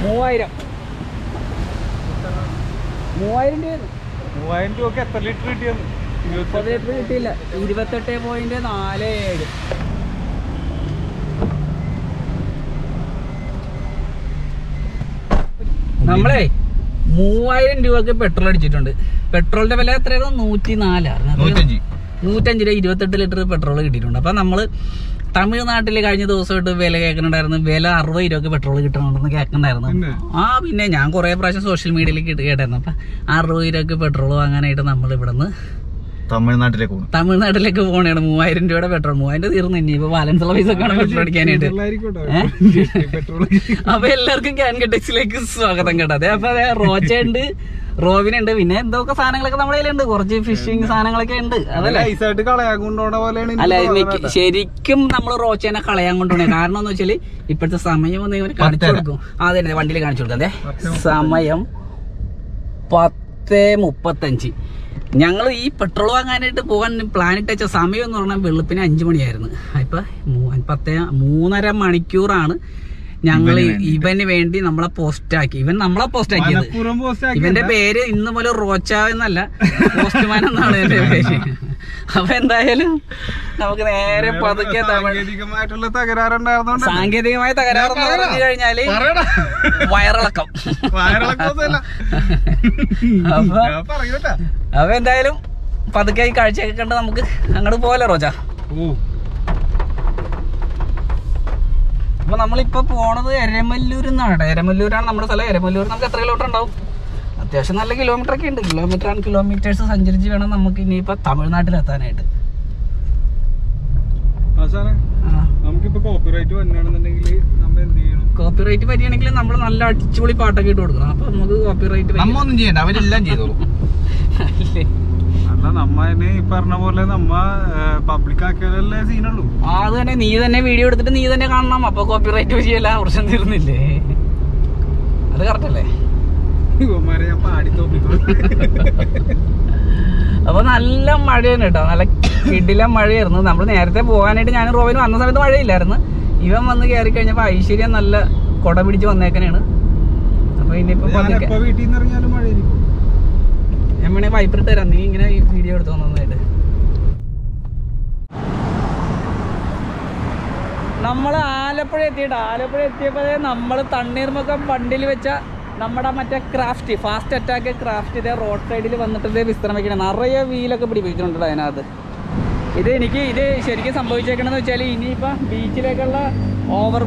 മൂവായിരം മൂവായിരം രൂപ മൂവായിരം രൂപക്ക് എത്ര ലിറ്റർ കിട്ടിയെന്ന് മുപ്പത് ലിറ്റർ കിട്ടിയില്ല ഇരുപത്തെട്ട് പോയിന്റ് നാല് ഏഴ് നമ്മളെ മൂവായിരം രൂപക്ക് പെട്രോൾ അടിച്ചിട്ടുണ്ട് പെട്രോളിന്റെ വില എത്രയായിരുന്നു നൂറ്റി നാലായിരുന്നു നൂറ്റഞ്ച് നൂറ്റഞ്ച് രൂപ ഇരുപത്തെട്ട് ലിറ്റർ പെട്രോൾ കിട്ടിയിട്ടുണ്ട് അപ്പൊ നമ്മള് തമിഴ്നാട്ടിൽ കഴിഞ്ഞ ദിവസമായിട്ട് വില കേൾക്കുന്നുണ്ടായിരുന്നു വില അറുപത് രൂപക്ക് പെട്രോൾ കിട്ടണമെന്ന് കേൾക്കുന്നുണ്ടായിരുന്നു പിന്നെ? ആ പിന്നെ ഞാൻ കുറെ പ്രാവശ്യം സോഷ്യൽ മീഡിയയിൽ കേട്ടായിരുന്നു അപ്പൊ അറുപത് രൂപക്ക് പെട്രോൾ വാങ്ങാനായിട്ട് നമ്മൾ ഇവിടുന്ന് തമിഴ്നാട്ടിലേക്ക് പോകും തമിഴ്നാട്ടിലേക്ക് പോകണേണ് മൂവായിരം രൂപയുടെ പെട്രോൾ മൂവായിരം തീർന്നു ഇനി ഇപ്പൊ ബാലൻസ് ഉള്ള പൈസ ഒക്കെ വേണം പെട്രോൾ അടിക്കാനായിട്ട് ഏ? പെട്രോൾ അപ്പൊ എല്ലാവർക്കും ക്യാൻ കെട്ടക്സിലേക്ക് സ്വാഗതം കേട്ടോ അതെ അപ്പൊ അതെ റോച്ച ഉണ്ട് റോവിനുണ്ട് പിന്നെ എന്തൊക്കെ സാധനങ്ങളൊക്കെ നമ്മുടെ കയ്യിലുണ്ട് കുറച്ച് ഫിഷിങ് സാധനങ്ങളൊക്കെ ഉണ്ട് അതല്ലേ ഐസായിട്ട് കളയാൻ കൊണ്ടുപോണ പോലെയാണ് എനിക്ക് അല്ല ഇത് തോന്നുന്നത് മിക്ക- ശരിക്കും നമ്മൾ റോച്ചേനെ കളയാൻ കൊണ്ടുപോണേ കാരണം എന്ന് വെച്ചാല് ഇപ്പോഴത്തെ സമയം ഒന്ന് ഇവന് കാണിച്ചു പത്തര. കൊടുക്കും അതെ വണ്ടിയിൽ കാണിച്ചു കൊടുക്കാം അതെ സമയം പത്ത് മുപ്പത്തഞ്ച് ഞങ്ങൾ ഈ പെട്രോൾ വാങ്ങാനായിട്ട് പോകാൻ പ്ലാൻ ഇട്ട് വെച്ച സമയം എന്ന് പറഞ്ഞാൽ വെളുപ്പിന് അഞ്ചു മണിയായിരുന്നു ഇപ്പൊ മൂ- പത്തേ മൂന്നര മണിക്കൂറാണ് ഞങ്ങൾ ഇവന് വേണ്ടിയിട്ട്. ഇവന് വേണ്ടി നമ്മളെ പോസ്റ്റ് ആക്കി ഇവൻ നമ്മളെ പോസ്റ്റ് ആക്കിയത് മനപ്പൂർവ്വം പോസ്റ്റ് ആക്കി ഇവന്റെ പേര് ഇന്ന് പോലെ റോച്ച എന്നല്ല പോസ്റ്റ്മാൻ എന്നാണ് എന്റെ പേര് അപ്പൊ എന്തായാലും നമുക്ക് നേരെ പതുക്കെ തമിഴ് സാങ്കേതികമായിട്ടുള്ള തകരാറുണ്ടായിരുന്നോണ്ട് സാങ്കേതികമായ തകരാറെന്ന് പറഞ്ഞു കഴിഞ്ഞാല് വയറിളക്കം വയറിളക്കമൊന്നുമല്ല. അപ്പൊ ഞാൻ പറയൂട്ടാ അപ്പൊ എന്തായാലും പതുക്കെ ഈ കാഴ്ചയൊക്കെ കണ്ട് നമുക്ക് അങ്ങോട്ട് പോലെ റോജ ഓ അപ്പൊ നമ്മളിപ്പോ പോണത് എരമല്ലൂർ എന്നാണ് എരമല്ലൂരാണ് നമ്മുടെ സ്ഥലം എരമല്ലൂർ നമുക്ക് എത്ര കിലോമീറ്റർ ഉണ്ടാവും അത്യാവശ്യം നല്ല കിലോമീറ്റർ ഒക്കെ ഉണ്ട് കിലോമീറ്റർ ആണ് കിലോമീറ്റേഴ്സ് സഞ്ചരിച്ച് വേണം നമുക്ക് ഇനിയിപ്പോ തമിഴ്നാട്ടിൽ എത്താനായിട്ട് അവസാനം ആ നമുക്കിപ്പോ കോപ്പിറൈറ്റ് വന്നാണെന്നുണ്ടെങ്കിൽ നമ്മൾ എന്ത് ചെയ്യണം കോപ്പി റൈറ്റ് വരികയാണെങ്കിൽ നമ്മൾ നല്ല അടിച്ചുപൊളി പാട്ടൊക്കെ ഇട്ട് കൊടുക്കണം അപ്പൊ നമുക്ക് കോപ്പി റൈറ്റ് നമ്മ ഒന്നും ചെയ്യണ്ട അവരെല്ലാം ചെയ്തോളൂ അല്ല നമ്മ തന്നെ ഈ പറഞ്ഞ പോലെ നമ്മ പബ്ലിക് ആക്കിയാലല്ലേ സീനുള്ളൂ ആ അത് തന്നെ നീ തന്നെ വീഡിയോ എടുത്തിട്ട് നീ തന്നെ കാണണം അപ്പൊ കോപ്പി റൈറ്റ് ചെയ്യല്ല പ്രശ്നം തീർന്നില്ലേ അത് കറക്റ്റ് അല്ലേ ഇവന്മാരെ ഞാൻ പാടി തോപ്പിക്കോളൂ അപ്പൊ നല്ല മഴയാണ് കേട്ടോ നല്ല കിടിലം മഴയായിരുന്നു നമ്മൾ നേരത്തെ പോകാനായിട്ട് ഞാൻ റോവിന് വന്ന സമയത്ത് മഴയില്ലായിരുന്നു ഇവൻ വന്ന് കയറി കഴിഞ്ഞപ്പോ ഐശ്വര്യം നല്ല കൊട പിടിച്ച് വന്നേക്കനാണ് അപ്പൊ ഇനിയിപ്പോ ഞാൻ പതുക്കെ എപ്പോ വീട്ടിൽ നിന്ന് ഇറങ്ങിയാലും മഴയായിരിക്കും ഞാൻ വേണേ വൈപ്പിട്ട് തരാം നീ ഇങ്ങനെ ഈ വീഡിയോ എടുത്തു നന്നായിട്ട് നമ്മൾ ആലപ്പുഴ എത്തിയിട്ട് ആലപ്പുഴ എത്തിയപ്പോഴേ നമ്മൾ തണ്ണീർമുഖം വണ്ടിയിൽ വെച്ച നമ്മുടെ മറ്റേ ക്രാഫ്റ്റ് ഫാസ്റ്റ് അറ്റാക്ക് ക്രാഫ്റ്റ് ഇതേ റോഡ് സൈഡിൽ വന്നിട്ട് ഇതേ വിശ്രമിക്കണം നിറയെ വീലൊക്കെ പിടിപ്പിച്ചിട്ടുണ്ട് അതിനകത്ത് ഇത് എനിക്ക് ഇത് ശരിക്കും സംഭവിച്ചേക്കണമെന്ന് വെച്ചാൽ ഇനിയിപ്പോൾ ബീച്ചിലേക്കുള്ള ഓവർ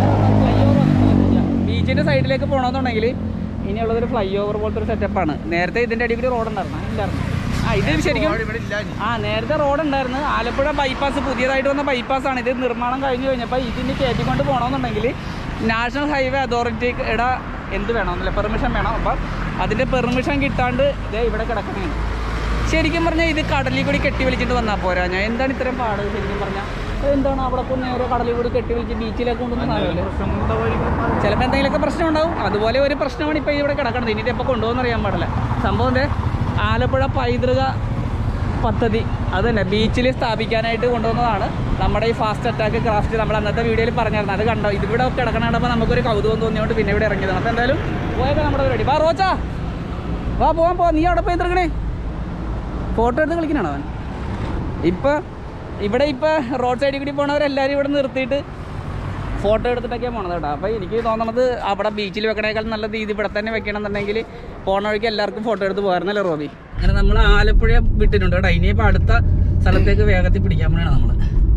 ബീച്ചിൻ്റെ സൈഡിലേക്ക് പോകണമെന്നുണ്ടെങ്കിൽ ഇനിയുള്ളതൊരു ഫ്ലൈ ഓവർ പോലത്തെ ഒരു സെറ്റപ്പാണ് നേരത്തെ ഇതിൻ്റെ അടിയിൽ കൂടി റോഡ് ഉണ്ടായിരുന്നു ഉണ്ടായിരുന്നു ആ ഇത് ശരിക്കും ആ നേരത്തെ റോഡ് ഉണ്ടായിരുന്നു ആലപ്പുഴ ബൈപ്പാസ് പുതിയതായിട്ട് വന്ന ബൈപ്പാസ് ആണ് ഇത് നിർമ്മാണം കഴിഞ്ഞു കഴിഞ്ഞപ്പോൾ ഇതിന് കയറ്റിക്കൊണ്ട് പോകണമെന്നുണ്ടെങ്കിൽ നാഷണൽ ഹൈവേ അതോറിറ്റിയുടെ എന്ത് വേണമെന്നില്ല പെർമിഷൻ വേണം അപ്പം അതിൻ്റെ പെർമിഷൻ കിട്ടാണ്ട് ഇത് ഇവിടെ കിടക്കണേണ് ശരിക്കും പറഞ്ഞാൽ ഇത് കടലിൽ കൂടി കെട്ടി വലിച്ചിട്ട് വന്നാൽ പോരാ ഞാൻ എന്താണ് ഇത്രയും പാട് ശരിക്കും പറഞ്ഞാൽ എന്താണ് അവിടെ കൊണ്ട് നേരെ കടലിൽ കൂടി കെട്ടി വലിച്ച് ബീച്ചിലേക്ക് കൊണ്ടുവന്ന സാധനമല്ലേ ചിലപ്പോൾ എന്തെങ്കിലുമൊക്കെ പ്രശ്നം ഉണ്ടാവും അതുപോലെ ഒരു പ്രശ്നമാണ് ഇപ്പോൾ ഇവിടെ കിടക്കുന്നത് ഇനി എപ്പോൾ കൊണ്ടുപോകുന്ന അറിയാൻ പാടില്ല സംഭവം എന്തേ ആലപ്പുഴ പൈതൃക പദ്ധതി അത് തന്നെ ബീച്ചിൽ സ്ഥാപിക്കാനായിട്ട് കൊണ്ടുവന്നതാണ് നമ്മുടെ ഈ ഫാസ്റ്റ് അറ്റാക്ക് ക്രാഫ്റ്റ് നമ്മൾ അന്നത്തെ വീഡിയോയിൽ പറഞ്ഞായിരുന്നു അത് കണ്ടോ ഇതിവിടെ കിടക്കണ കണ്ടപ്പോൾ നമുക്കൊരു കൗതുകം തോന്നിയോണ്ട് പിന്നെ ഇവിടെ ഇറങ്ങിയതാണ് അപ്പോൾ എന്തായാലും പോയേക്കാം നമ്മുടെ പരിപാടി വാ റോച്ചാ വാ പോവാൻ പോവാം നീ അവിടെ പോയി തീർക്കണേ ഫോട്ടോ എടുത്ത് കളിക്കണോ അവൻ ഇപ്പം ഇവിടെ ഇപ്പം റോഡ് സൈഡിൽ കൂടി പോണവരെല്ലാവരും ഇവിടെ നിർത്തിയിട്ട് ഫോട്ടോ എടുത്തിട്ടൊക്കെയാണ് പോണത് കേട്ടോ അപ്പോൾ എനിക്ക് തോന്നണത് അവിടെ ബീച്ചിൽ വെക്കണേക്കാൾ നല്ലത് ഇത് ഇവിടെ തന്നെ വെക്കണം എന്നുണ്ടെങ്കിൽ പോണ വഴിക്ക് എല്ലാവർക്കും ഫോട്ടോ എടുത്ത് പോകാറുന്നല്ലേ റോബി അങ്ങനെ നമ്മൾ ആലപ്പുഴ വിട്ടിട്ടുണ്ട് കേട്ടോ ഇനിയിപ്പോൾ അടുത്ത സ്ഥലത്തേക്ക് വേഗത്തിൽ പിടിക്കാൻ വേണ്ടിയാണ് നമ്മൾ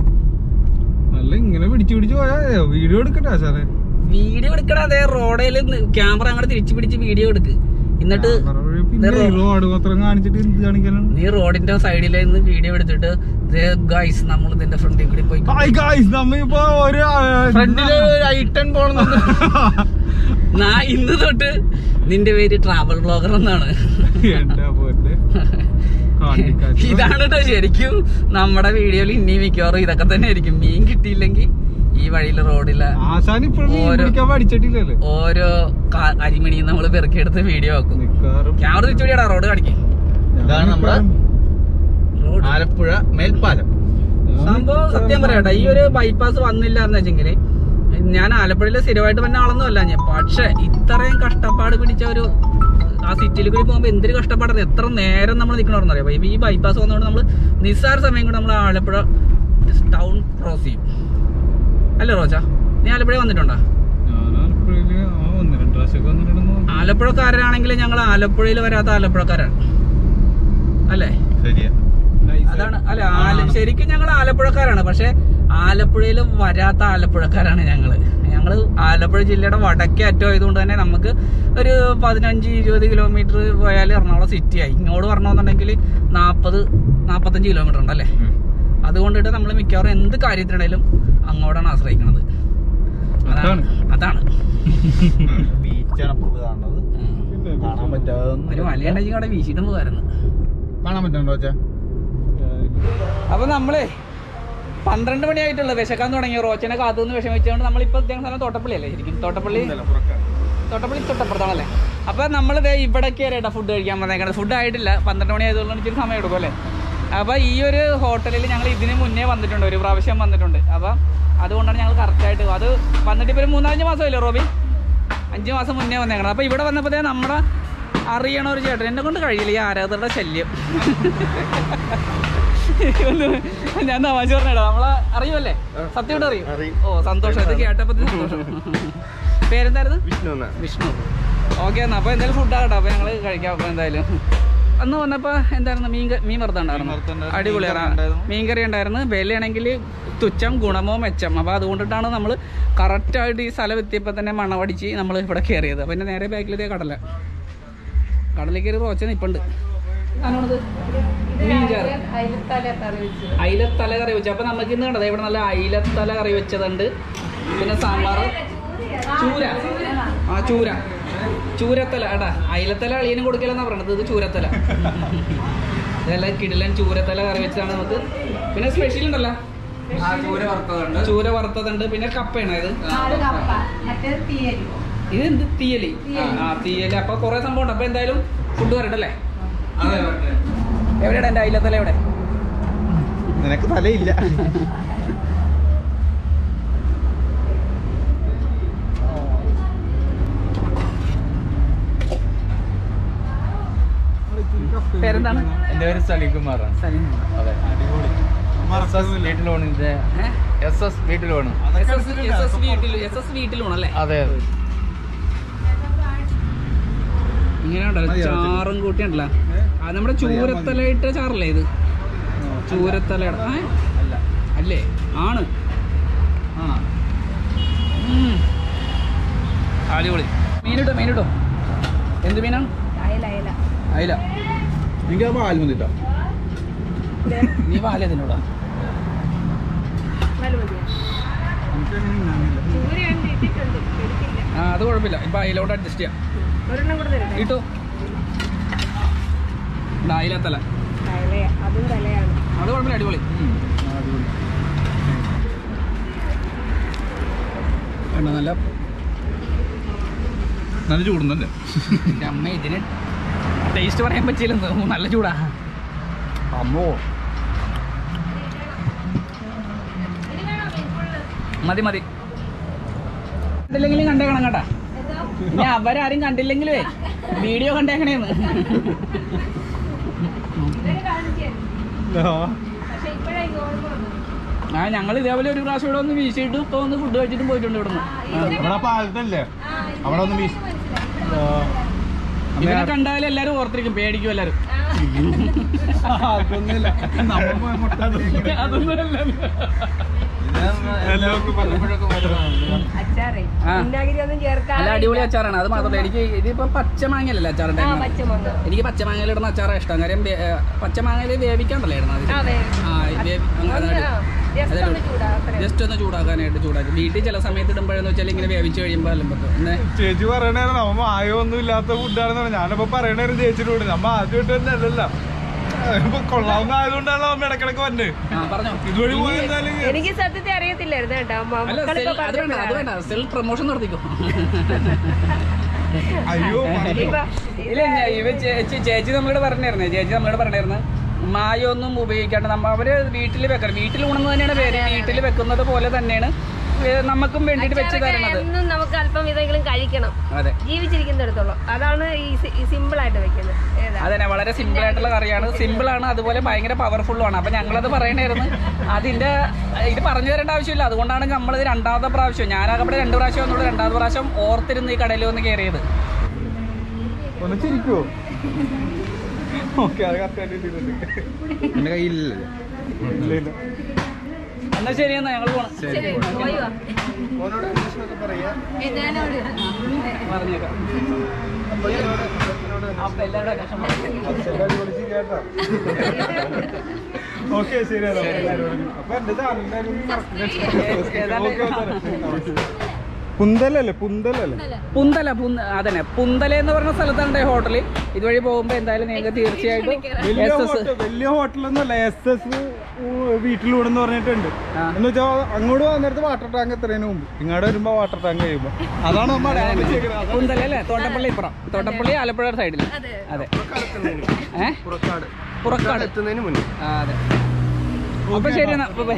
അല്ല ഇങ്ങനെ പിടിച്ചു പിടിച്ചു പോയാ വീഡിയോ എടുക്കട്ടെ സാറേ വീഡിയോ എടുക്കണം അതേ റോഡിൽ ക്യാമറ അങ്ങോട്ട് തിരിച്ചു പിടിച്ച് വീഡിയോ എടുക്ക് എന്നിട്ട് പിന്നെ റോഡ് മാത്രം കാണിച്ചിട്ട് എന്ത് കാണിക്കാനാണ് നീ റോഡിന്റെ സൈഡിൽ നിന്ന് വീഡിയോ എടുത്തിട്ട് ഗൈസ് നമ്മൾ ഇതിന്റെ ഫ്രണ്ടിൽ കൂടി പോയി ഹായ് ഗായ്സ് നമ്മ ഇപ്പൊ ഒരു ഫ്രണ്ടില് ഐട്ടൺ പോണെന്നുണ്ട് നാ ഇന്ന് തൊട്ട് നിന്റെ പേര് ട്രാവൽ ബ്ലോഗർ എന്നാണ് എന്താ പോലെ കാണിക്കാച്ച്. ഇതാണ് കേട്ടോ ശരിക്കും നമ്മുടെ വീഡിയോയിൽ ഇനി മിക്കവാറും ഇതൊക്കെ തന്നെ ആയിരിക്കും മീൻ കിട്ടിയില്ലെങ്കിൽ ഈ വഴിയിലെ റോഡിലെ ആശാൻ ഇപ്പോഴും മീൻ ഓരോ- പിടിക്കാൻ പഠിച്ചിട്ടില്ലല്ലേ ഓരോ കാ- അരിമണിയും നമ്മൾ പെറുക്കിയെടുത്ത് വീഡിയോ ആക്കും മിക്കവാറും ക്യാമറ തിരിച്ചുപിടിയാടാ റോഡ് കാണിക്കേ ഇതാണ് നമ്മുടെ റോഡ് ആലപ്പുഴ മേൽപ്പാലം സംഭവം സത്യം പറയട്ടെ ഈ ഒരു ബൈപ്പാസ് വന്നില്ല എന്ന് വെച്ചെങ്കില് ഞാൻ ആലപ്പുഴയിൽ സ്ഥിരമായിട്ട് വന്ന ആളൊന്നും അല്ല ഞാൻ പക്ഷെ ഇത്രയും കഷ്ടപ്പാട് പിടിച്ച ഒരു ആ സിറ്റിയിൽ കൂടി പോകുമ്പോൾ എന്തൊരു കഷ്ടപ്പാടാണ് എത്ര നേരം നമ്മൾ നിൽക്കണമെന്ന് അറിയാം ഇപ്പൊ ഈ ബൈപ്പാസ് വന്നുകൊണ്ട് നമ്മൾ നിസ്സാര സമയം കൂടെ നമ്മൾ ആലപ്പുഴ ടൗൺ ക്രോസ് ചെയ്യും അല്ലേ റോജ നീ ആലപ്പുഴ വന്നിട്ടുണ്ടോ ഞാൻ ആലപ്പുഴയില് ആ ഒന്ന് രണ്ട് പ്രാവശ്യമൊക്കെ വന്നിട്ടുണ്ടെന്ന് തോന്നുന്നു. ആലപ്പുഴക്കാരാണെങ്കിൽ ഞങ്ങൾ ആലപ്പുഴയിൽ വരാത്ത ആലപ്പുഴക്കാരാണ് അല്ലേ ശരിയാ അതാണ് അല്ല ആല ശരിക്കും ഞങ്ങൾ ആലപ്പുഴക്കാരാണ് പക്ഷെ ആലപ്പുഴയിൽ വരാത്ത ആലപ്പുഴക്കാരാണ് ഞങ്ങള് ഞങ്ങള് ആലപ്പുഴ ജില്ലയുടെ വടക്കേ അറ്റം ആയതുകൊണ്ട് തന്നെ നമുക്ക് ഒരു പതിനഞ്ച് ഇരുപത് കിലോമീറ്റർ പോയാൽ എറണാകുളം സിറ്റിയായി ഇങ്ങോട്ട് വരണമെന്നുണ്ടെങ്കിൽ നാൽപ്പത് നാൽപ്പത്തഞ്ച് കിലോമീറ്റർ ഉണ്ടല്ലേ അതുകൊണ്ടിട്ട് നമ്മൾ മിക്കവാറും എന്ത് കാര്യത്തിനിടയിലും അങ്ങോട്ടാണ് ആശ്രയിക്കുന്നത് അതാണ് അതാണ് ബീച്ചാണ് ഇപ്പോൾ കാണുന്നത് പിന്നെ കാണാൻ പറ്റാതെ ഒരു മലയുണ്ടെങ്കിൽ അവിടെ വീശിയിട്ട് പോകായിരുന്നു കാണാൻ പറ്റുന്നുണ്ടോ വെച്ചാ അപ്പൊ നമ്മളേ പന്ത്രണ്ട് മണിയായിട്ടുള്ള വിശക്കാൻ തുടങ്ങി റോച്ചനെ കാത്തുനിന്ന് വിഷമിച്ചുകൊണ്ട് നമ്മളിപ്പോ ഇദ്ദേഹം സ്ഥലം തോട്ടപ്പള്ളി അല്ലേ ശരിക്കും തോട്ടപ്പള്ളി തോട്ടപ്പള്ളി തൊട്ടപ്പുറത്താണല്ലേ അപ്പൊ നമ്മൾ ദേ ഇവിടെ കയറിയിട്ടാ ഫുഡ് കഴിക്കാൻ വന്നേക്കണത് ഫുഡ് ആയിട്ടില്ല പന്ത്രണ്ട് മണി ആയതുകൊണ്ട് ഇച്ചിരി സമയം എടുക്കും അല്ലേ അപ്പൊ ഈ ഒരു ഹോട്ടലിൽ ഞങ്ങൾ ഇതിന് മുന്നേ വന്നിട്ടുണ്ട് ഒരു പ്രാവശ്യം വന്നിട്ടുണ്ട് അപ്പൊ അതുകൊണ്ടാണ് ഞങ്ങൾ കറക്റ്റായിട്ട് അത് വന്നിട്ട് ഇപ്പൊ ഒരു മൂന്നാലഞ്ച് മാസമല്ലേ റോബി അഞ്ച് മാസം മുന്നേ വന്നേക്കണം അപ്പൊ ഇവിടെ വന്നപ്പോ ദേ നമ്മുടെ അറിയണ ഒരു ചേട്ടൻ എന്നെ കൊണ്ട് കഴിയില്ല ഈ ആരാധകരുടെ ശല്യം ഒന്ന് ഞാൻ തമാശ പറഞ്ഞേടാ നമ്മളെ അറിയുമല്ലേ സത്യമായിട്ട് അറിയും അറിയും. ഓ സന്തോഷം ഇത് കേട്ടപ്പോ സന്തോഷം പേരെന്തായിരുന്നു വിഷ്ണു ഓക്കെ എന്നാ അപ്പൊ എന്തായാലും ഫുഡ് ആകട്ടെ അപ്പൊ ഞങ്ങള് കഴിക്കാം അപ്പൊ എന്തായാലും അന്ന് വന്നപ്പോ എന്തായിരുന്നു മീൻ ക- മീൻ വറുത്ത മീൻ ഉണ്ടായിരുന്നു വറുത്തുണ്ടായിരുന്നു. അടിപൊളിയാണ് മീൻ കറി ഉണ്ടായിരുന്നു. മീൻ കറി ഉണ്ടായിരുന്നു വിലയാണെങ്കിൽ തുച്ഛം ഗുണമോ മെച്ചം അപ്പൊ അതുകൊണ്ടിട്ടാണ് നമ്മൾ കറക്റ്റായിട്ട് ഈ സ്ഥലം എത്തിയപ്പോൾ തന്നെ മണവടിച്ച് നമ്മൾ ഇവിടെ കയറിയത് അപ്പൊ പിന്നെ നേരെ ബാക്കിലത്തെ കടല കടലിൽ കയറി റോച്ച നിപ്പുണ്ട് ആണോണത് മീൻ കറി അയിലത്തല കറി വെച്ചു അപ്പൊ നമുക്ക് ഇന്ന് കണ്ടത് ഇവിടെ നല്ല അയിലത്തല കറി വെച്ചതുണ്ട് പിന്നെ സാമ്പാർ ചൂര ആ ചൂര ചൂരത്തല എടാ അയിലത്തല അളിയനും കൊടുക്കലെന്നാ പറയണത് ഇത് ചൂരത്തല ഇതെല്ലാം കിടിലൻ ചൂരത്തല കറി വെച്ചാണ് നമുക്ക് പിന്നെ സ്പെഷ്യൽ ഉണ്ടല്ലോ ചൂര വറുത്തതുണ്ട് പിന്നെ കപ്പയാണ് ഇത് ഇത് എന്ത് തീയലി ആ തീയലി അപ്പൊ കുറെ സംഭവം ഉണ്ട് അപ്പൊ എന്തായാലും ഫുഡ് വരട്ടല്ലേ എവിടെയാണ് എന്റെ അയിലത്തല എവിടെ നിനക്ക് തലയില്ല പേരെന്താണ് എന്റെ പേര് സലികുമാറാണ് സലീം അതെ വീട്ടിലോണിന്റെ ഏഹ് എസ് എസ് വീട്ടിലോണ് എസ് എസ് എസ് എസ് വീട്ടിൽ എസ് എസ് വീട്ടിലുണല്ലേ അതെ ഇങ്ങനെ ഉണ്ടല്ലോ ചാറും കൂട്ടി ഉണ്ടല്ലോ ആ നമ്മുടെ ചൂരത്തലയിട്ട ചാറല്ലേ ഇത് ചൂരത്തലയുടെ ഏ? അല്ലേ ആണ് ആ ഉം. അടിപൊളി മീനിട്ടോ മീനിട്ടോ എന്ത് മീനാണ് അയില എനിക്ക് ആ പാൽ മതിട്ടോ നീ പാലേ തിന്നൂടാ ആ അത് കുഴപ്പമില്ല ഇപ്പൊ അയിലോട്ട് അഡ്ജസ്റ്റ് ചെയ്യാം ഇട്ടോ ഇതാ, അയിലത്തല അതും തലയാണ് അത് കുഴപ്പമില്ല അടിപൊളി വേണ്ട നല്ല നല്ല ചൂടുന്നല്ലേ എൻ്റെ അമ്മ ഇതിന് ടേസ്റ്റ് പറയാൻ പറ്റിയില്ലെന്ന് നല്ല ചൂടാ അമ്മോ മതി മതി കണ്ടില്ലെങ്കിലും കണ്ടേക്കണം കേട്ടാ ഇനി അവരാരും കണ്ടില്ലെങ്കിലേ വീഡിയോ കണ്ടേക്കണേന്ന് പക്ഷെ ഇപ്പഴായി ഓർമ്മ വന്നു. ആ ഞങ്ങൾ ഇതേപോലെ ഒരു പ്രാവശ്യം ഇവിടെ ഒന്ന് വീശിയിട്ട് ഇപ്പൊ ഒന്ന് ഫുഡ് കഴിച്ചിട്ടും പോയിട്ടുണ്ട് ഇവിടുന്ന് അവിടെ പാലത്തല്ലേ അവിടെ ഒന്ന് വീശ് ഇവരെ കണ്ടാലും എല്ലാരും ഓർത്തിരിക്കും പേടിക്കും എല്ലാരും അതൊന്നുമില്ല അതൊന്നുമല്ല അച്ചാറേ ആ. വിനാഗിരി ഒന്നും ചേർക്കാൻ നല്ല അടിപൊളി അച്ചാറാണ് അത് മാത്രമല്ല എനിക്ക് ഇതിപ്പോ പച്ചമാങ്ങയല്ലേ ആ അച്ചാറുണ്ട് പച്ചമുളക് എനിക്ക് പച്ചമാങ്ങയിൽ ഇടുന്ന അച്ചാറാണ് ഇഷ്ടം കാര്യം വേ- ഏ, പച്ചമാങ്ങയിൽ വേവിക്കാണ്ടല്ലേ ഇടുന്നത് ആ വേ ആ വേവി- അങ്ങ് ഒന്ന് അതായത് ജസ്റ്റ് അതെ. ഒന്ന് ചൂടാക്കണേ ജസ്റ്റ് ഒന്ന് ചൂടാക്കാനായിട്ട് ചൂടാക്കി വീട്ടിൽ ചില സമയത്ത് ഇടുമ്പോഴെന്ന് വെച്ചാൽ ഇങ്ങനെ വേവിച്ച് കഴിയുമ്പോൾ അല്ലമ്പോ പിന്നെ ചേച്ചി പറയണേരം നമ്മ മായൊന്നും ഇല്ലാത്ത ഫുഡാണെന്നാണ് ഞാനിപ്പോ പറയണേരം ചേച്ചിയോട് നമ്മ ആദ്യമായിട്ട് തന്നെ അല്ലല്ല ഇപ്പൊ കൊള്ളാവുന്ന ആയതുകൊണ്ടാണല്ലോ അമ്മ ഇടക്കിടക്ക് വന്നത് ആ പറഞ്ഞോ ഇതുവഴി പോയി എന്നാലും എനിക്ക് സത്യത്തെ അറിയത്തില്ലായിരുന്നു കേട്ടോ മ- അല്ല മക്കളിപ്പോ സെൽ- അത് വേണ്ട അത് പറഞ്ഞപ്പോഴാണ്. വേണ്ട സെൽഫ് പ്രൊമോഷൻ നടത്തിക്കോ അയ്യോ പറഞ്ഞു. ഇപ്പൊ ഇല്ല ഞാൻ ഇവ ചേച്ചി ചേച്ചി നമ്മളോട് പറഞ്ഞായിരുന്നേ ചേച്ചി നമ്മളോട് പറഞ്ഞായിരുന്നു മായൊന്നും ഉപയോഗിക്കാണ്ട് നമ്മ അവര് വീട്ടിൽ വെക്കണം വീട്ടിൽ ഉണെന്ന് തന്നെയാണ് പേര് വീട്ടിൽ വെക്കുന്നത് പോലെ തന്നെയാണ് ഏഹ്, നമുക്കും വേണ്ടിയിട്ട് വെച്ച് അച്ചാറൊക്കെ തരണത് എന്നും നമുക്ക് അല്പം ഇതെങ്കിലും കഴിക്കണം അതെ ജീവിച്ചിരിക്കുന്നിടത്തോളം അതാണ് ഈ സിമ്പിൾ ആയിട്ട് വെക്കുന്നത് ഏതാ അതന്നെ വളരെ സിമ്പിൾ ആയിട്ടുള്ള കറിയാണ് സിമ്പിൾ ആണ് അതുപോലെ ഭയങ്കര പവർഫുള്ളും ആണ് അപ്പൊ ഞങ്ങളത് പറയണായിരുന്നു അതിന്റെ ഇത് പറഞ്ഞു തരേണ്ട ആവശ്യമില്ല അതുകൊണ്ടാണ് നമ്മൾ ഇത് രണ്ടാമത്തെ പ്രാവശ്യം ഞാനാകപ്പെടെ രണ്ട് പ്രാവശ്യം വന്നുള്ളൂ രണ്ടാമത്തെ പ്രാവശ്യം ഓർത്തിരുന്ന് ഈ കടയിൽ വന്ന് കയറിയത് ഒന്ന് ചിരിക്കുവോ ഓക്കെ അത് കറക്റ്റായിട്ട് കിട്ടിയിട്ടുണ്ട് എന്റെ കയ്യിലല്ലേ ഇല്ല, ഇല്ല. എന്നാ ശരി എന്നാ ഞങ്ങൾ പോണം ശരി, പോയി വാ. മോനോട് അന്വേഷണമൊക്കെ പറയാ എന്നോട് പറഞ്ഞേക്കാം അപ്പൊ എല്ലാവരുടെ അന്വേഷണം പറഞ്ഞു. ഓക്കെ ശരി എന്നാ. അപ്പൊ എന്റെ സാധനം എന്തായാലും ഏതാണ്ട് പുന്തലല്ലേ പുന്തലല്ലേ പുന്തല പുന്ത അതന്നെ പുന്തല എന്ന് പറഞ്ഞ സ്ഥലത്താണ് ഈ ഹോട്ടൽ ഇതുവഴി പോകുമ്പോ എന്തായാലും നിങ്ങൾക്ക് തീർച്ചയായിട്ടും വലിയ എസ് എസ് ഹോട്ടൽ വലിയ ഹോട്ടലൊന്നുമല്ല എസ് എസ് വീട്ടിലൂടെന്ന് പറഞ്ഞിട്ടുണ്ട് ആ. എന്ന് വെച്ചാൽ അങ്ങോട്ട് വന്നിടത്ത് വാട്ടർ ടാങ്ക് എത്രയും മുമ്പ് ഇങ്ങോട്ട് വരുമ്പോ വാട്ടർ ടാങ്ക് കഴിയുമ്പോ അതാണ് നമ്മൾ അടയാളം വെച്ചേക്കുന്നത്. അതാണ് പുന്തല അല്ലേ തോട്ടപ്പള്ളി ഇപ്പുറം തോട്ടപ്പള്ളി ആലപ്പുഴ സൈഡിൽ അതെ അതെ ഏഹ് പുറക്കാട് പുറക്കാട് എത്തുന്നതിന് മുന്നേ ആ, അതെ അപ്പൊ ശരി എന്നാ അപ്പൊ ബൈ.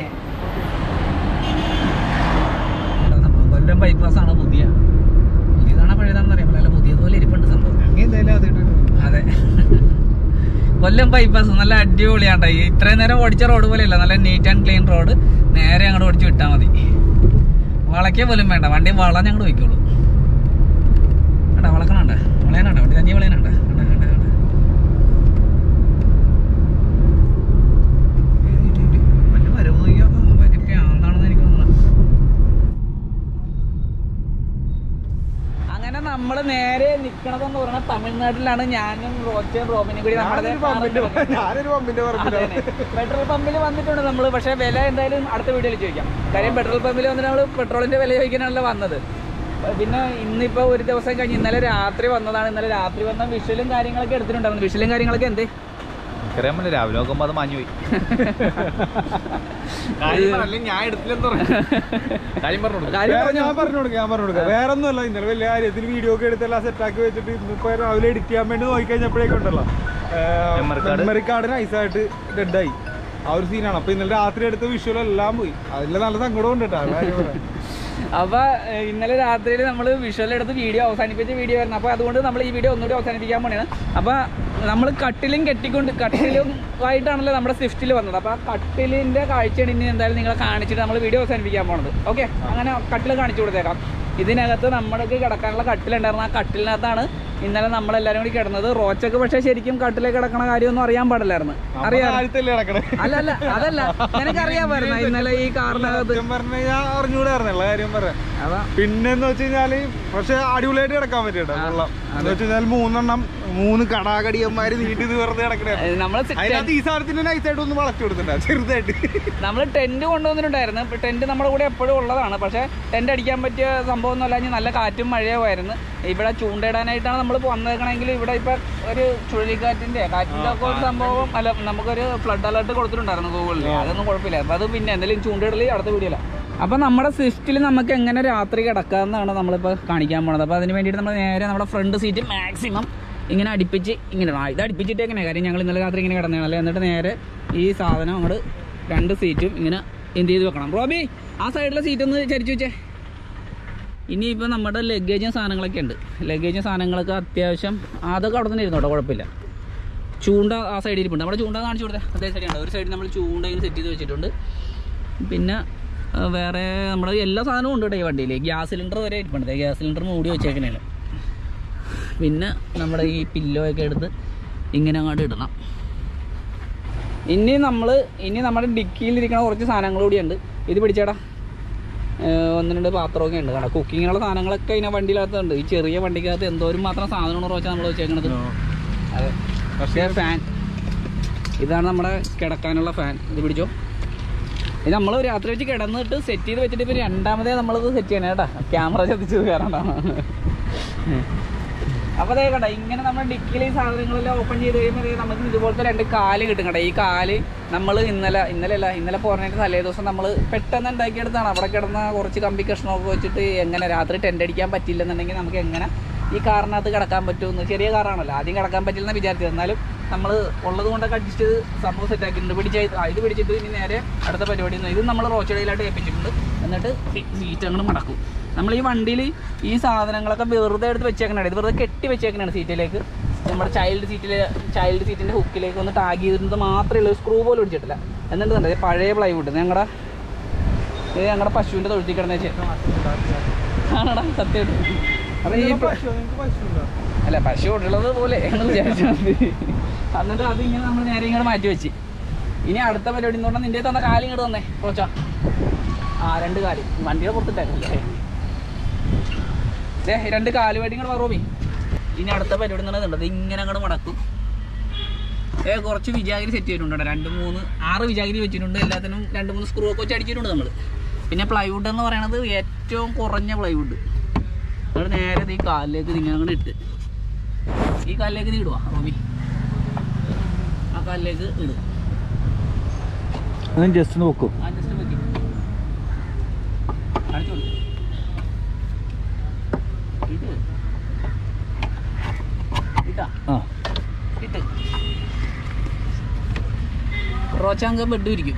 കൊല്ലം ബൈപ്പാസ് ആണ് പുതിയ പുതിയതാണോ പഴയതാണെന്ന് അറിയാൻ പറ്റില്ല പുതിയതുപോലെ ഇരിപ്പുണ്ട് സംഭവം എന്തായാലും അതിട്ട് അതെ കൊല്ലം ബൈപ്പാസ് നല്ല അടിപൊളിയാണ്ട ഈ ഇത്രയും നേരം ഓടിച്ച റോഡ് പോലെയല്ല നല്ല നീറ്റ് ആൻഡ് ക്ലീൻ റോഡ് നേരെ അങ്ങോട്ട് ഓടിച്ച് വിട്ടാൽ മതി വളയ്ക്ക പോലും വേണ്ട വണ്ടി വളഞ്ഞ് അങ്ങോട്ട് വയ്ക്കുള്ളൂ കണ്ടാ വളക്കണണ്ട വളയാനുണ്ട വണ്ടി തന്നെ വളയാനുണ്ട കണ്ട കണ്ട കണ്ട വണ്ടി വരവോയ്യോ വലിയ പ്രാന്താണെന്ന് എനിക്ക് തോന്നുന്നു അങ്ങനെ നമ്മൾ നേരെ നിക്കണതെന്ന് പറയുന്നത് തമിഴ്നാട്ടിലാണ് ഞാനും റോച്ചയും റോമിനും കൂടി നമ്മുടെ ഞാനൊരു പമ്പിന്റെ ഞാനൊരു പമ്പിന്റെ പറമ്പിലാണ് പെട്രോൾ പമ്പിൽ വന്നിട്ടുണ്ട് നമ്മൾ പക്ഷേ വില എന്തായാലും അടുത്ത വീഡിയോയിൽ ചോദിക്കാം കാര്യം പെട്രോൾ പമ്പിൽ വന്നിട്ട് നമ്മൾ പെട്രോളിന്റെ വില ചോദിക്കാനാണല്ലോ വന്നത് പിന്നെ ഇന്നിപ്പോ ഒരു ദിവസം കഴിഞ്ഞ് ഇന്നലെ രാത്രി വന്നതാണ് ഇന്നലെ രാത്രി വന്ന വിഷലും കാര്യങ്ങളൊക്കെ എടുത്തിട്ടുണ്ടായിരുന്നു വിഷലും കാര്യങ്ങളൊക്കെ എന്തേ എനിക്കറിയാൻ പറ്റില്ല രാവിലെ നോക്കുമ്പോ അത് മാഞ്ഞു പോയി ഞാൻ എടുത്തില്ലെന്ന് പറഞ്ഞു കാര്യം പറഞ്ഞു കാര്യം വേറെ പറഞ്ഞോ? ഞാൻ പറഞ്ഞു കൊടുക്കാം ഞാൻ പറഞ്ഞു കൊടുക്കാം വേറെ ഒന്നുമല്ല ഇന്നലെ വലിയ കാര്യത്തിൽ വീഡിയോ ഒക്കെ എടുത്തെല്ലാം സെറ്റാക്കി വെച്ചിട്ട് ഇന്നിപ്പോ രാവിലെ എഡിറ്റ് ചെയ്യാൻ വേണ്ടി നോക്കി കഴിഞ്ഞപ്പോഴേക്കും ഉണ്ടല്ലോ Memory card? മെമ്മറി കാർഡ് നൈസായിട്ട് ഡെഡായി ആ ഒരു സീനാണ് അപ്പൊ ഇന്നലെ രാത്രി എടുത്ത വിഷ്വൽ എല്ലാം പോയി അതിൽ നല്ല സങ്കടം ഉണ്ട് കേട്ടോ ആ കാര്യം പറയാം. അപ്പൊ ഏഹ്, ഇന്നലെ രാത്രിയിൽ നമ്മൾ വിഷ്വൽ എടുത്ത് വീഡിയോ അവസാനിപ്പിച്ച വീഡിയോ ആയിരുന്നു അപ്പൊ അതുകൊണ്ട് നമ്മൾ ഈ വീഡിയോ ഒന്നുകൂടി അവസാനിപ്പിക്കാൻ പോണെയാണ് അപ്പൊ നമ്മൾ കട്ടിലും കെട്ടിക്കൊണ്ട് കട്ടിലും ആയിട്ടാണല്ലോ നമ്മുടെ സ്വിഫ്റ്റിൽ വന്നത് അപ്പൊ ആ കട്ടിലിന്റെ കാഴ്ചയാണ് ഇനി എന്തായാലും നിങ്ങളെ കാണിച്ചിട്ട് നമ്മൾ വീഡിയോ അവസാനിപ്പിക്കാൻ പോണത് ഓക്കെ അങ്ങനെ കട്ടിൽ കാണിച്ചു കൊടുത്തേക്കാം ഇതിനകത്ത് നമ്മൾക്ക് കിടക്കാനുള്ള കട്ടിലുണ്ടായിരുന്നു ആ കട്ടിലിനകത്താണ് ഇന്നലെ നമ്മളെല്ലാരും കൂടി കിടന്നത് റോച്ചക്ക് പക്ഷേ ശരിക്കും കട്ടിലെ കിടക്കണ കാര്യമൊന്നും അറിയാൻ പാടില്ലായിരുന്നു നമ്മൾ അറിയാം താഴത്തല്ലേ കിടക്കണേ അല്ല അല്ല അതല്ല നിനക്ക് അറിയാമായിരുന്നു ഇന്നലെ ഈ കാറിനകത്ത് സത്യം പറഞ്ഞ ഞാൻ അറിഞ്ഞൂടായിരുന്നല്ല കാര്യം പറയാം അതാ പിന്നെന്ന് വെച്ച് കഴിഞ്ഞാല് പക്ഷെ അടിപൊളിയായിട്ട് കിടക്കാൻ പറ്റിട്ടോ കൊള്ളാം എന്ന് വെച്ച് കഴിഞ്ഞാൽ മൂന്നെണ്ണം മൂന്ന് കടാകടിയന്മാര് നീട്ടി ഇത് വെറുതെ കിടക്കണേ നമ്മൾ അതിനകത്ത് ഈ സാധനത്തിന് നൈസായിട്ട് ഒന്ന് വളച്ചു കൊടുത്തിട്ടുണ്ട് ചെറുതായിട്ട് നമ്മൾ ടെന്റ് കൊണ്ടുവന്നിട്ടുണ്ടായിരുന്നു ഇപ്പൊ ടെന്റ് നമ്മുടെ കൂടെ എപ്പോഴും ഉള്ളതാണ് പക്ഷേ ടെന്റ് അടിക്കാൻ പറ്റിയ സംഭവം ഒന്നും അല്ല നല്ല കാറ്റും മഴയുമായിരുന്നു ഇവിടെ ചൂണ്ടയിടാനായിട്ടാണ് നമ്മൾ വന്നേക്കണമെങ്കിൽ ഇവിടെ ഇപ്പൊ ഒരു ചുഴലിക്കാറ്റിന്റെ കാറ്റിന്റെ ഒക്കെ ഒരു സംഭവം അല്ല നമുക്കൊരു ഫ്ലഡ് അലർട്ട് കൊടുത്തിട്ടുണ്ടായിരുന്നു ഗൂഗിളിൽ അതൊന്നും കുഴപ്പമില്ല അപ്പൊ അത് പിന്നെ എന്തെങ്കിലും ചൂണ്ടയിടല് അടുത്ത വീഡിയോയില അപ്പൊ നമ്മുടെ സ്വിഫ്റ്റിൽ നമുക്ക് എങ്ങനെ രാത്രി കിടക്കാമെന്നാണ് നമ്മളിപ്പോൾ കാണിക്കാൻ പോണത് അപ്പോൾ അതിന് വേണ്ടിയിട്ട് നമ്മൾ നേരെ നമ്മുടെ ഫ്രണ്ട് സീറ്റ് മാക്സിമം ഇങ്ങനെ അടുപ്പിച്ച് ഇങ്ങനെ ഇടണം. ആ, ഇത് അടുപ്പിച്ചിട്ട് എങ്ങനെ കാര്യം ഞങ്ങൾ ഇന്നലെ രാത്രി ഇങ്ങനെ കിടന്നതല്ലേ എന്നിട്ട് നേരെ ഈ സാധനം അങ്ങോട്ട് രണ്ട് സീറ്റും ഇങ്ങനെ എന്ത് ചെയ്ത് വെക്കണം റോബി ആ സൈഡിലെ സീറ്റ് ഒന്ന് ചരിച്ചു വെച്ചേ ഇനിയിപ്പോൾ നമ്മുടെ ലഗേജും സാധനങ്ങളൊക്കെ ഉണ്ട് ലഗേജും സാധനങ്ങളൊക്കെ അത്യാവശ്യം അതൊക്കെ അവിടെ തന്നെ ഇരുന്നോട്ടോ കുഴപ്പമില്ല ചൂണ്ട ആ സൈഡിൽ ഇരിപ്പുണ്ട് നമ്മുടെ ചൂണ്ട കാണിച്ചു കൊടുത്തേ അതേ സൈഡിൽ ഒരു സൈഡിൽ നമ്മൾ ചൂണ്ട ഇങ്ങനെ സെറ്റ് ചെയ്ത് വെച്ചിട്ടുണ്ട് പിന്നെ ആ, വേറെ നമ്മുടെ എല്ലാ സാധനവും ഉണ്ട് കേട്ടോ ഈ വണ്ടിയിൽ ഗ്യാസ് സിലിണ്ടർ വരെ ഇരിപ്പുണ്ട് ദേ ഗ്യാസ് സിലിണ്ടർ മൂടി വെച്ചേക്കണേണ് പിന്നെ നമ്മുടെ ഈ പില്ലോ ഒക്കെ എടുത്ത് ഇങ്ങനെ അങ്ങോട്ട് ഇടണം ഇനി നമ്മൾ ഇനി നമ്മുടെ ഡിക്കിയിലിരിക്കണ കുറച്ച് സാധനങ്ങൾ കൂടിയുണ്ട് ഇത് പിടിച്ചേടാ ഏഹ് ഒന്ന് രണ്ട് പാത്രമൊക്കെ ഉണ്ട് കാരണം കുക്കിങ്ങിനുള്ള സാധനങ്ങളൊക്കെ ഇതിനെ വണ്ടിയിലകത്തുണ്ട് ഈ ചെറിയ വണ്ടിക്കകത്ത് എന്തോരം മാത്രം സാധനമാണ് വെച്ചാൽ നമ്മൾ വെച്ചേക്കണത് അതെ പക്ഷേ ഫാൻ ഇതാണ് നമ്മുടെ കിടക്കാനുള്ള ഫാൻ ഇത് പിടിച്ചോ ഇത് നമ്മൾ രാത്രി വെച്ച് കിടന്നിട്ട് സെറ്റ് ചെയ്ത് വെച്ചിട്ട് ഇപ്പം രണ്ടാമതേ നമ്മളിത് സെറ്റ് ചെയ്യണേ കേട്ടാ ക്യാമറ ശ്രദ്ധിച്ച് കയറണ്ട അപ്പോൾ അതേ കണ്ട ഇങ്ങനെ നമ്മൾ ഡിക്കിയിൽ ഈ സാധനങ്ങളെല്ലാം ഓപ്പൺ ചെയ്ത് കഴിയുമ്പോൾ ദേ നമുക്ക് ഇതുപോലത്തെ രണ്ട് കാല് കിട്ടും കേട്ടോ ഈ കാല് നമ്മൾ ഇന്നലെ ഇന്നലെ അല്ല ഇന്നലെ പോരണേൻ്റെ തലേ ദിവസം നമ്മൾ പെട്ടെന്ന് ഉണ്ടാക്കിയെടുത്താണ് അവിടെ കിടന്ന കുറച്ച് കമ്പി കഷ്ണമൊക്കെ വെച്ചിട്ട് എങ്ങനെ രാത്രി ടെൻ്റ് അടിക്കാൻ പറ്റില്ലെന്നുണ്ടെങ്കിൽ നമുക്ക് എങ്ങനെ ഈ കാറിനകത്ത് കിടക്കാൻ പറ്റുമെന്ന് ചെറിയ കാറാണല്ലോ ആദ്യം കിടക്കാൻ പറ്റില്ലെന്ന് വിചാരിച്ചത് എന്നാലും നമ്മൾ ഉള്ളത് കൊണ്ടൊക്കെ അഡ്ജസ്റ്റ് ചെയ്ത് സംഭവം സെറ്റ് ആക്കിയിട്ടുണ്ട് പിടിച്ച ഇത് പിടിച്ചിട്ട് ഇനി നേരെ അടുത്ത പരിപാടി ഇത് നമ്മൾ റോച്ചടയിലായിട്ട് ഏൽപ്പിച്ചിട്ടുണ്ട് എന്നിട്ട് സീറ്റ് അങ്ങോട്ട് മടക്കും നമ്മൾ ഈ വണ്ടിയിൽ ഈ സാധനങ്ങളൊക്കെ വെറുതെ എടുത്ത് വെച്ചേക്കണാണ് ഇത് വെറുതെ കെട്ടി വെച്ചേക്കണാണ് സീറ്റിലേക്ക് നമ്മുടെ ചൈൽഡ് സീറ്റിൽ ചൈൽഡ് സീറ്റിൻ്റെ ഹുക്കിലേക്ക് ഒന്ന് ടാഗ് ചെയ്തിരുന്നത് മാത്രമേ ഉള്ളൂ സ്ക്രൂ പോലും പിടിച്ചിട്ടില്ല എന്നിട്ട് കണ്ടോ, ഇത് പഴയ പ്ലൈവുഡ് ഞങ്ങളുടെ ഇത് ഞങ്ങളുടെ പശുവിൻ്റെ തൊഴുത്തി കിടന്ന വെച്ചാൽ ആണടാ സത്യമായിട്ട് അപ്പം ഈ ഇപ്പൊ- പശു നിങ്ങൾക്ക് പശുണ്ടോ അല്ല പശു ഉള്ളത് പോലെ എന്ന് വിചാരിച്ചാൽ മതി എന്നിട്ട് അത് ഇങ്ങനെ നമ്മൾ നേരെ ഇങ്ങോട്ട് മാറ്റി വെച്ച് ഇനി അടുത്ത പരിപാടി എന്ന് പറഞ്ഞാൽ നിന്റെ തന്ന കാലം ഇങ്ങോട്ട് തന്നേ കുറച്ചാ ആ രണ്ട് കാല് വണ്ടിയുടെ പുറത്തിട്ടേക്കല്ലേ ദേ രണ്ട് കാല് വേണ്ടി ഇങ്ങോട്ട് പറവേ ഇനി അടുത്ത പരിപാടി എന്ന് പറയുന്നത് ഇത് ഇങ്ങനെ അങ്ങോട്ട് മടക്കും ഏ കുറച്ച് വിജാഗിരി സെറ്റ് ചെയ്തിട്ടുണ്ട് കേട്ടോ. രണ്ട് മൂന്ന് ആറ് വിജാഗിരി വെച്ചിട്ടുണ്ട് എല്ലാത്തിനും രണ്ട് മൂന്ന് സ്ക്രൂ ഒക്കെ വെച്ച് അടിച്ചിട്ടുണ്ട് നമ്മൾ പിന്നെ പ്ലൈവുഡ് എന്ന് പറയുന്നത് ഏറ്റവും കുറഞ്ഞ പ്ലൈവുഡ് നമ്മൾ നേരെ ഇത് ഈ കാലിലേക്ക് നിങ്ങൾ അങ്ങോട്ട് ഇട്ട് ഈ കാലിലേക്ക് നീ ഇടുവാ റോബി ആ കാലിലേക്ക് ഇടും ജസ്റ്റ് നോക്കും ആ ജസ്റ്റ് വെക്കി കാണിച്ചു കൊടുക്ക്. ഇട് ഇട്ടാ ആ ഇട്ട് റോച്ചാങ്ക ബെഡ് ഇരിക്കും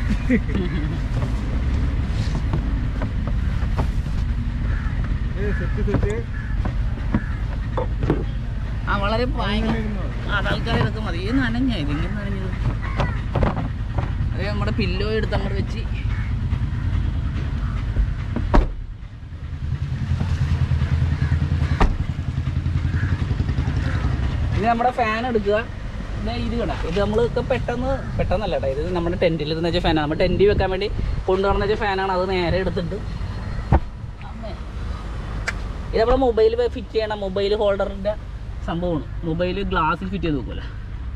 സെറ്റ് സെറ്റ് ആ വളരെ ഭയങ്കര ആ തൽക്കാലം ഇതൊക്കെ മതി ഇത് നനഞ്ഞാ ഇത് ഇങ്ങനെ നനഞ്ഞത് അതേ നമ്മുടെ പില്ലോ എടുത്ത് അങ്ങോട്ട് വെച്ച് ഇനി നമ്മുടെ ഫാൻ എടുക്കുക ദേ ഇത് കണ്ട ഇത് നമ്മൾക്ക് പെട്ടെന്ന് പെട്ടെന്നല്ല കേട്ടോ ഇത് നമ്മുടെ ടെൻറ്റിൽ ഇരുന്ന് വെച്ച ഫാനാണ് നമ്മൾ ടെൻറ്റിൽ വെക്കാൻ വേണ്ടി കൊണ്ടുവന്ന വെച്ച ഫാനാണ് അത് നേരെ എടുത്തിട്ട് അമ്മേ. ഇത് നമ്മുടെ മൊബൈൽ ഫിറ്റ് ചെയ്യണ മൊബൈൽ ഹോൾഡറിൻ്റെ സംഭവമാണ് മൊബൈൽ ഗ്ലാസ്സിൽ ഫിറ്റ് ചെയ്ത് വെക്കുമല്ലോ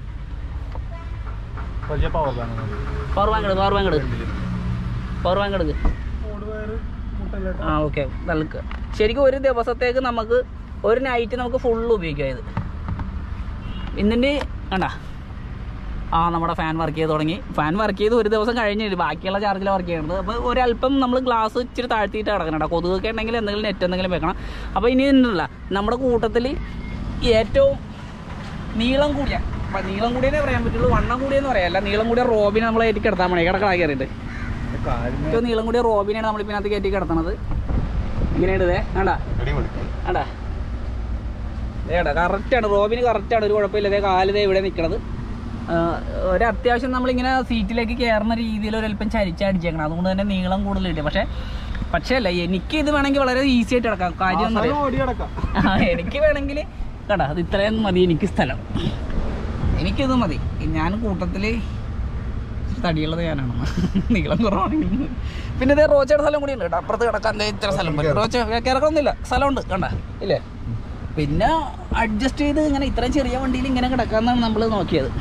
വലിയ പവർ ബാങ്ക് പവർ ബാങ്ക് എടുക്ക് പവർ ബാങ്ക് എടുക്ക് പവർ ബാങ്ക് എടുക്ക് ഓട് വയറ് മുട്ടല്ല ആ ഓക്കെ തൽക്ക് ശരിക്കും ഒരു ദിവസത്തേക്ക് നമുക്ക് ഒരു നൈറ്റ് നമുക്ക് ഫുള്ള് ഉപയോഗിക്കാം ഇത് ഇന്നിൻ്റെ കണ്ട ആ നമ്മുടെ ഫാൻ വർക്ക് ചെയ്ത് തുടങ്ങി ഫാൻ വർക്ക് ചെയ്ത് ഒരു ദിവസം കഴിഞ്ഞിട്ട് ബാക്കിയുള്ള ചാർജിൽ വർക്ക് ചെയ്യുന്നത് അപ്പോൾ ഒരല്പം നമ്മൾ ഗ്ലാസ് ഇച്ചിരി താഴ്ത്തിയിട്ട് കിടക്കണം കേട്ടോ കൊതുകൊക്കെ ഉണ്ടെങ്കിൽ എന്തെങ്കിലും നെറ്റ് എന്തെങ്കിലും വെക്കണം അപ്പോൾ ഇനി ഉണ്ടല്ല നമ്മുടെ കൂട്ടത്തിൽ ഏറ്റവും നീളം കൂടിയ അപ്പം നീളം കൂടിയെന്നേ പറയാൻ പറ്റുള്ളൂ വണ്ണം കൂടിയെന്ന് പറയാമല്ല നീളം കൂടിയ റോബിനെ നമ്മൾ ഏറ്റി കിടത്താൻ മതി കിടക്കാൻ കയറിയിട്ട് കാര്യം ഏറ്റവും നീളം കൂടിയ റോബിനെയാണ് നമ്മളിപ്പോൾ ഇതിനകത്ത് കയറ്റി കിടത്തണത് ഇങ്ങനെ ഇടുതേ വേണ്ട വേണ്ട വേണ്ട കറക്റ്റാണ് റോബിന് കറക്റ്റാണ് ഒരു കുഴപ്പമില്ല ഇതേ കാലിതേ ഇവിടെ നിൽക്കണത് ഒരു അത്യാവശ്യം നമ്മളിങ്ങനെ സീറ്റിലേക്ക് കയറുന്ന രീതിയിൽ ഒരല്പം ചരിച്ചടിച്ചേക്കണം അതുകൊണ്ട് തന്നെ നീളം കൂടുതൽ കിട്ടി പക്ഷേ പക്ഷേ അല്ല എനിക്ക് ഇത് വേണമെങ്കിൽ വളരെ ഈസി ആയിട്ട് കിടക്കാം കാര്യം എന്താ അവസാനം ഓടി കിടക്കാം ആ, എനിക്ക് വേണമെങ്കിൽ കടാ അത് ഇത്രയും മതി എനിക്ക് സ്ഥലം എനിക്കിത് മതി ഞാൻ കൂട്ടത്തിൽ തടിയുള്ളത് ഞാനാണ് നീളം കുറവാണെങ്കിൽ പിന്നെ ഇതേ റോച്ചയുടെ സ്ഥലം കൂടി ഉണ്ട് കേട്ടോ അപ്പുറത്ത് കിടക്കാൻ ദേ ഇത്ര സ്ഥലം പറ്റും റോച്ച കിടക്കൊന്നുമില്ല സ്ഥലമുണ്ട് കണ്ട ഇല്ലേ പിന്നെ അഡ്ജസ്റ്റ് ചെയ്ത് ഇങ്ങനെ ഇത്രയും ചെറിയ വണ്ടിയിൽ ഇങ്ങനെ കിടക്കാന്നാണ് നമ്മൾ നോക്കിയത്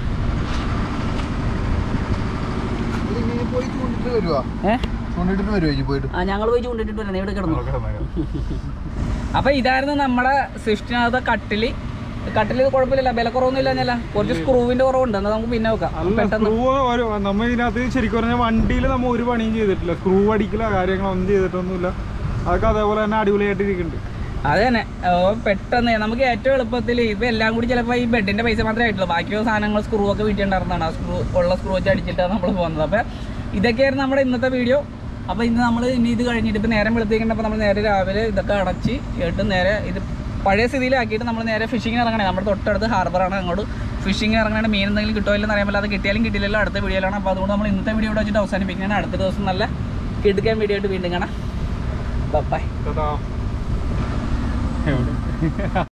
ഇതിങ്ങനെ പോയി ചൂണ്ടിട്ട് വരുവാ ഏഹ് ചൂണ്ടിട്ട് വരുവാ ഇനി പോയിട്ട് ആ ഞങ്ങൾ പോയി ചൂണ്ടിട്ട് വരാം ഇവിടെ കിടന്നു അപ്പൊ ഇതായിരുന്നു നമ്മുടെ സ്വിഫ്റ്റിനകത്ത് കട്ടില് കട്ടില് കുഴപ്പമില്ല വില കുറവൊന്നുമില്ല എന്നല്ല കുറച്ച് സ്ക്രൂവിന്റെ കുറവുണ്ട് എന്നാൽ നമുക്ക് പിന്നെ വെക്കാം അല്ല പെട്ടെന്ന് സ്ക്രൂ ഒരു നമ്മ ഇതിനകത്ത് ശരിക്കും പറഞ്ഞാൽ വണ്ടിയിൽ നമ്മ ഒരു പണിയും ചെയ്തിട്ടില്ല സ്ക്രൂ അടിക്കല കാര്യങ്ങളൊന്നും ചെയ്തിട്ടൊന്നുമില്ല അതൊക്കെ അതേപോലെ തന്നെ അടിപൊളിയായിട്ട് ഇരിക്കുന്നുണ്ട് അത് തന്നെ ഓ, പെട്ടെന്ന് നമുക്ക് ഏറ്റവും എളുപ്പത്തിൽ ഇപ്പൊ എല്ലാം കൂടി ചിലപ്പോൾ ഈ ബെഡിന്റെ പൈസ മാത്രമേ ആയിട്ടുള്ളൂ ബാക്കിയുള്ള സാധനങ്ങൾ സ്ക്രൂ ഒക്കെ വീട്ടിലുണ്ടായിരുന്നതാണ് ആ സ്ക്രൂ ഉള്ള സ്ക്രൂ വെച്ച് അടിച്ചിട്ടാണ് നമ്മൾ പോകുന്നത് അപ്പൊ ഇതൊക്കെയായിരുന്നു നമ്മുടെ ഇന്നത്തെ വീഡിയോ അപ്പൊ ഇന്ന് നമ്മൾ ഇനി ഇത് കഴിഞ്ഞിട്ട് ഇപ്പൊ നേരം വെളുത്തേക്കണ്ടപ്പോൾ നമ്മൾ നേരെ രാവിലെ ഇതൊക്കെ അടച്ച് കേട്ട് നേരെ ഇത് പഴയ സ്ഥിതിയിലാക്കിയിട്ട് നമ്മൾ നേരെ ഫിഷിങ്ങിന് ഇറങ്ങണേ നമ്മുടെ തൊട്ടടുത്ത് ഹാർബറാണ് അങ്ങോട്ട് ഫിഷിങ് ഇറങ്ങണേ മീൻ എന്തെങ്കിലും കിട്ടുമോ ഇല്ലെന്ന് അറിയാൻ പറ്റില്ല അത് കിട്ടിയാലും കിട്ടിയില്ലല്ലോ അടുത്ത വീഡിയോയിലാണ് അപ്പോൾ അതുകൊണ്ട് നമ്മൾ ഇന്നത്തെ വീഡിയോ ഇവിടെ വെച്ചിട്ട് അവസാനിപ്പിക്കുകയാണ് അടുത്ത ദിവസം നല്ല കിടുക്കാൻ വീഡിയോ ആയിട്ട് വീണ്ടും കാണാം ബൈ കേട്ടോ